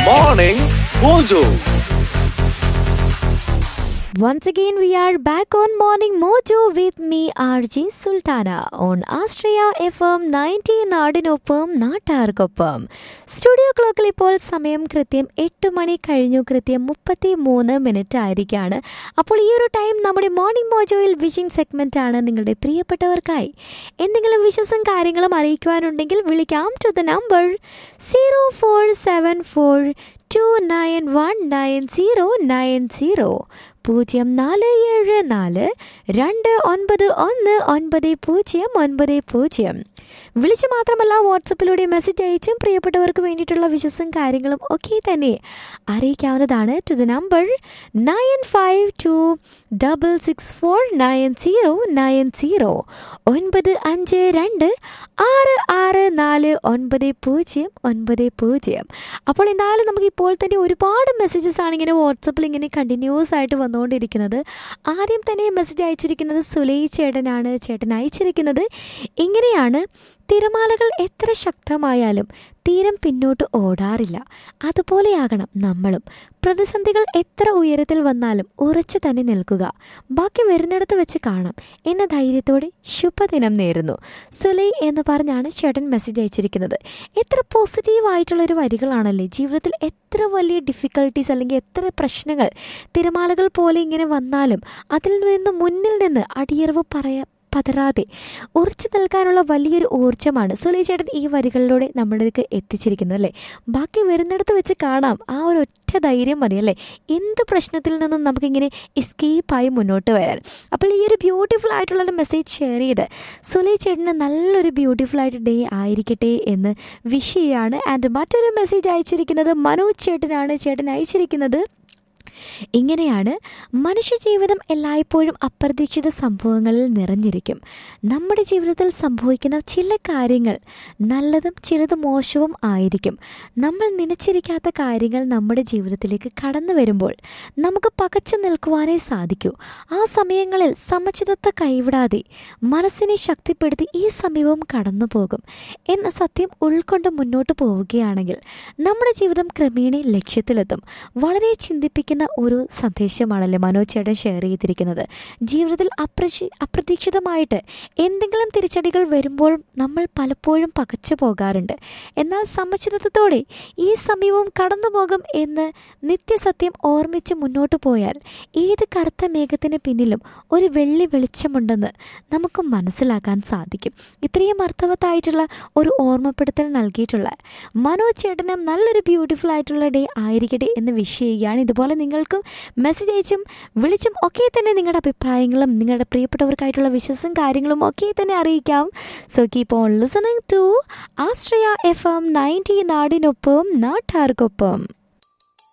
Morning Mojo. Once again, we are back on Morning Mojo with me, RJ Sultana, on Astraya FM 90 നാടിനൊപ്പം നാട്ടാർക്കൊപ്പം studio ക്ലോക്കിൽ ഇപ്പോൾ സമയം കൃത്യം എട്ട് മണി കഴിഞ്ഞു കൃത്യം മുപ്പത്തി മൂന്ന് മിനിറ്റ് ആയിരിക്കാണ് അപ്പോൾ ഈ ഒരു ടൈം നമ്മുടെ മോർണിംഗ് മോജോയിൽ വിഷിംഗ് സെഗ്മെന്റ് ആണ് നിങ്ങളുടെ പ്രിയപ്പെട്ടവർക്കായി എന്തെങ്കിലും വിശ്വസം കാര്യങ്ങളും അറിയിക്കുവാനുണ്ടെങ്കിൽ വിളിക്കാം to the number zero four seven four two nine one nine zero nine zero പൂജ്യം നാല് ഏഴ് നാല് രണ്ട് ഒൻപത് ഒന്ന് ഒൻപത് പൂജ്യം ഒൻപത് പൂജ്യം വിളിച്ച് മാത്രമല്ല വാട്സപ്പിലൂടെ മെസ്സേജ് അയച്ചും പ്രിയപ്പെട്ടവർക്ക് വേണ്ടിയിട്ടുള്ള വിശ്വസം കാര്യങ്ങളും ഒക്കെ തന്നെ അറിയിക്കാവുന്നതാണ് to the number nine five two double six four nine zero nine zero ഒൻപത് അഞ്ച് രണ്ട് ആറ് ആറ് നാല് ഒൻപത് പൂജ്യം ഒൻപത് പൂജ്യം അപ്പോൾ എന്തായാലും നമുക്ക് ഇപ്പോൾ തന്നെ ഒരുപാട് മെസ്സേജസ് ആണ് ഇങ്ങനെ വാട്സപ്പിൽ ഇങ്ങനെ കണ്ടിന്യൂസ് ആയിട്ട് വന്നുകൊണ്ടിരിക്കുന്നത് ആദ്യം തന്നെ മെസ്സേജ് അയച്ചിരിക്കുന്നത് സുലൈ ചേട്ടനാണ് ചേട്ടൻ അയച്ചിരിക്കുന്നത് ഇങ്ങനെയാണ് തിരമാലകൾ എത്ര ശക്തമായാലും തീരം പിന്നോട്ട് ഓടാറില്ല അതുപോലെയാകണം നമ്മളും പ്രതിസന്ധികൾ എത്ര ഉയരത്തിൽ വന്നാലും ഉറച്ചു തന്നെ നിൽക്കുക ബാക്കി വരുന്നിടത്ത് വെച്ച് കാണാം എന്ന ധൈര്യത്തോടെ ശുഭദിനം നേരുന്നു സുലൈ എന്ന് പറഞ്ഞാണ് ചേട്ടൻ മെസ്സേജ് അയച്ചിരിക്കുന്നത് എത്ര പോസിറ്റീവ് ആയിട്ടുള്ളൊരു വരികളാണല്ലേ ജീവിതത്തിൽ എത്ര വലിയ ഡിഫിക്കൽട്ടീസ് അല്ലെങ്കിൽ എത്ര പ്രശ്നങ്ങൾ തിരമാലകൾ പോലെ ഇങ്ങനെ വന്നാലും അതിൽ നിന്ന് മുന്നിൽ നിന്ന് അടിയറവ് പറയാ പതറാതെ ഉറച്ചു നിൽക്കാനുള്ള വലിയൊരു ഊർജ്ജമാണ് സുലൈ ചേട്ടൻ ഈ വരികളിലൂടെ നമ്മളിലേക്ക് എത്തിച്ചിരിക്കുന്നത് അല്ലേ ബാക്കി വരുന്നിടത്ത് വെച്ച് കാണാം ആ ഒരു ഒറ്റ ധൈര്യം മതി അല്ലേ എന്ത് പ്രശ്നത്തിൽ നിന്നും നമുക്കിങ്ങനെ എസ്കേപ്പായി മുന്നോട്ട് വരാൻ അപ്പോൾ ഈ ഒരു ബ്യൂട്ടിഫുൾ ആയിട്ടുള്ള മെസ്സേജ് ഷെയർ ചെയ്ത് സുലൈ ചേട്ടന് നല്ലൊരു ബ്യൂട്ടിഫുൾ ആയിട്ട് ഡേ ആയിരിക്കട്ടെ എന്ന് വിഷ് ചെയ്യാണ് ആൻഡ് മറ്റൊരു മെസ്സേജ് അയച്ചിരിക്കുന്നത് മനോജ് ചേട്ടനാണ് ചേട്ടൻ അയച്ചിരിക്കുന്നത് ഇങ്ങനെയാണ് മനുഷ്യജീവിതം എല്ലായ്പ്പോഴും അപ്രതീക്ഷിത സംഭവങ്ങളിൽ നിറഞ്ഞിരിക്കും നമ്മുടെ ജീവിതത്തിൽ സംഭവിക്കുന്ന ചില കാര്യങ്ങൾ നല്ലതും ചിലത് മോശവും ആയിരിക്കും നമ്മൾ നനച്ചിരിക്കാത്ത കാര്യങ്ങൾ നമ്മുടെ ജീവിതത്തിലേക്ക് കടന്നു വരുമ്പോൾ നമുക്ക് പകച്ചു നിൽക്കുവാനേ സാധിക്കൂ ആ സമയങ്ങളിൽ സമചിതത്വ കൈവിടാതെ മനസ്സിനെ ശക്തിപ്പെടുത്തി ഈ സമയവും കടന്നു പോകും എന്ന സത്യം ഉൾക്കൊണ്ട് മുന്നോട്ട് പോവുകയാണെങ്കിൽ നമ്മുടെ ജീവിതം ക്രമേണ ലക്ഷ്യത്തിലെത്തും വളരെ ചിന്തിപ്പിക്കുന്ന ഒരു സന്ദേശമാണല്ലേ മനോജ് ചേട്ടൻ ഷെയർ ചെയ്തിരിക്കുന്നത് ജീവിതത്തിൽ അപ്രശി അപ്രതീക്ഷിതമായിട്ട് എന്തെങ്കിലും തിരിച്ചടികൾ വരുമ്പോൾ നമ്മൾ പലപ്പോഴും പകച്ചു പോകാറുണ്ട് എന്നാൽ സമചിതത്വത്തോടെ ഈ സമയവും കടന്നു പോകും എന്ന് നിത്യസത്യം ഓർമ്മിച്ച് മുന്നോട്ട് പോയാൽ ഏത് കറുത്ത മേഘത്തിന് പിന്നിലും ഒരു വെള്ളി വെളിച്ചമുണ്ടെന്ന് നമുക്ക് മനസ്സിലാക്കാൻ സാധിക്കും ഇത്രയും അർത്ഥവത്തായിട്ടുള്ള ഒരു ഓർമ്മപ്പെടുത്തൽ നൽകിയിട്ടുള്ള മനോജ് ചേട്ടനും നല്ലൊരു ബ്യൂട്ടിഫുൾ ആയിട്ടുള്ള ഡേ ആയിരിക്കട്ടെ എന്ന് വിഷ് ചെയ്യുകയാണ് ഇതുപോലെ നിങ്ങൾക്കും മെസ്സേജ് അയച്ചും വിളിച്ചും ഒക്കെ തന്നെ നിങ്ങളുടെ അഭിപ്രായങ്ങളും നിങ്ങളുടെ പ്രിയപ്പെട്ടവർക്കായിട്ടുള്ള വിശ്വസം കാര്യങ്ങളും ഒക്കെ തന്നെ അറിയിക്കാം so keep on listening to Austria F M ninety നാടിനൊപ്പം നാട്ടാർക്കൊപ്പം